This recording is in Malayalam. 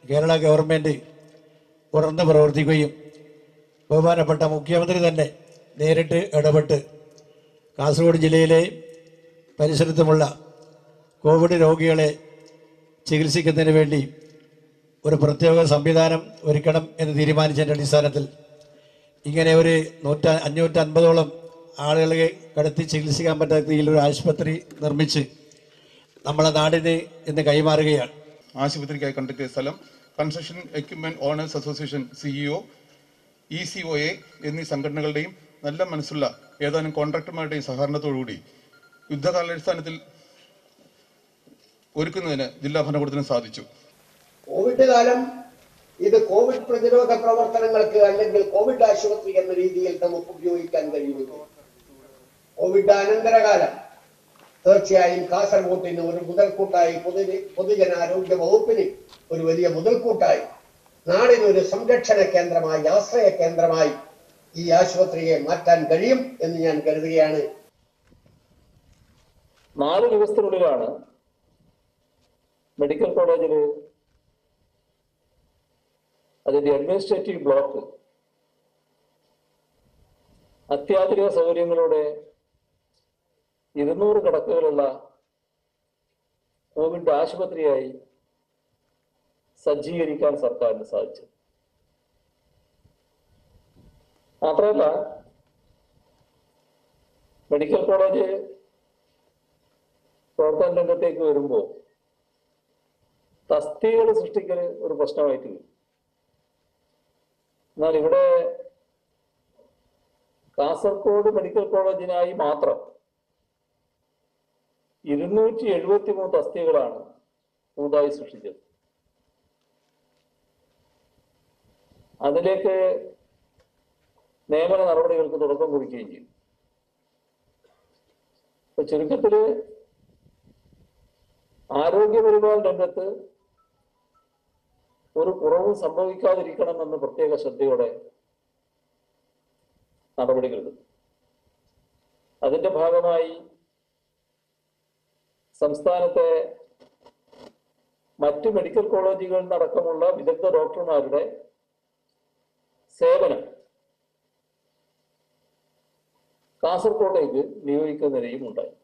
കേരള ഗവൺമെൻറ് ഉണർന്ന് പ്രവർത്തിക്കുകയും ബഹുമാനപ്പെട്ട മുഖ്യമന്ത്രി തന്നെ നേരിട്ട് ഇടപെട്ട് കാസർഗോഡ് ജില്ലയിലെ പരിസരത്തുമുള്ള കോവിഡ് രോഗികളെ ചികിത്സിക്കുന്നതിന് വേണ്ടി ഒരു പ്രത്യേക സംവിധാനം ഒരുക്കണം എന്ന് തീരുമാനിച്ചതിൻ്റെ അടിസ്ഥാനത്തിൽ ഇങ്ങനെ ഒരു നൂറ്റ അഞ്ഞൂറ്റൻപതോളം ആളുകളെ കടത്തി ചികിത്സിക്കാൻ പറ്റാത്ത രീതിയിൽ ഒരു ആശുപത്രി നിർമ്മിച്ച് നമ്മളെ നാടിന് ഇന്ന് കൈമാറുകയാണ് ആശുപത്രിക്കായി കണ്ടെത്തിയ സ്ഥലം construction equipment owners association CEO E C O A എന്നീ സംഘടനകളുടെയും നല്ല മനസ്സുള്ള ഏതാനും കോൺട്രാക്ടർമാരുടെയും സഹകരണത്തോടുകൂടി യുദ്ധകാലാടിസ്ഥാനത്തിൽ ഒരുക്കുന്നതിന് ജില്ലാ ഭരണകൂടത്തിന് സാധിച്ചു കോവിഡ് കാലം ഇത് കോവിഡ് പ്രതിരോധ പ്രവർത്തനങ്ങൾക്ക് അല്ലെങ്കിൽ കോവിഡ് ആശുപത്രി എന്ന രീതിയിൽ നമുക്ക് ഉപയോഗിക്കാൻ കഴിയുന്നു കോവിഡ് അനന്തരകാലം തീർച്ചയായും കാസർഗോട്ടിന് ഒരു മുതൽക്കൂട്ടായി പൊതു പൊതുജനാരോഗ്യ വകുപ്പിന് ഒരു വലിയ മുതൽക്കൂട്ടായി നാടിന് ഒരു സംരക്ഷണ കേന്ദ്രമായി ആശ്രയ കേന്ദ്രമായി ഈ ആശുപത്രിയെ മാറ്റാൻ കഴിയും എന്ന് ഞാൻ കരുതുകയാണ് നാല് ദിവസത്തിനുള്ളിലാണ് മെഡിക്കൽ കോളേജിൽ അതിന്റെ അഡ്മിനിസ്ട്രേറ്റീവ് ബ്ലോക്ക് അത്യാധുനിക സൗകര്യങ്ങളോടെ ഇരുന്നൂറ് കിടക്കുകളുള്ള കോവിഡ് ആശുപത്രിയായി സജ്ജീകരിക്കാൻ സർക്കാരിന് സാധിച്ചു മാത്രമല്ല മെഡിക്കൽ കോളേജ് പ്രവർത്തന രംഗത്തേക്ക് വരുമ്പോൾ തസ്തികകൾ സൃഷ്ടിക്കൽ ഒരു പ്രശ്നമായിട്ട് വരും എന്നാൽ ഇവിടെ കാസർഗോഡ് മെഡിക്കൽ കോളേജിനായി മാത്രം ഇരുന്നൂറ്റി എഴുപത്തി മൂന്ന് തസ്തികകളാണ് പുതുതായി സൃഷ്ടിച്ചത് അതിലേക്ക് നിയമന നടപടികൾക്ക് തുടക്കം കുറിക്കുകയും ചെയ്തു ഇപ്പൊ ചുരുക്കത്തില് ആരോഗ്യപരിപാലന രംഗത്ത് ഒരു കുറവും സംഭവിക്കാതിരിക്കണമെന്ന് പ്രത്യേക ശ്രദ്ധയോടെ നടപടികൾ എടുത്തു അതിന്റെ ഭാഗമായി സംസ്ഥാനത്തെ മറ്റ് മെഡിക്കൽ കോളേജുകളിൽ നിന്നടക്കമുള്ള വിദഗ്ധ ഡോക്ടർമാരുടെ സേവനം കാസർകോട്ടേക്ക് നിയോഗിക്കുന്നതിനെയും ഉണ്ടായി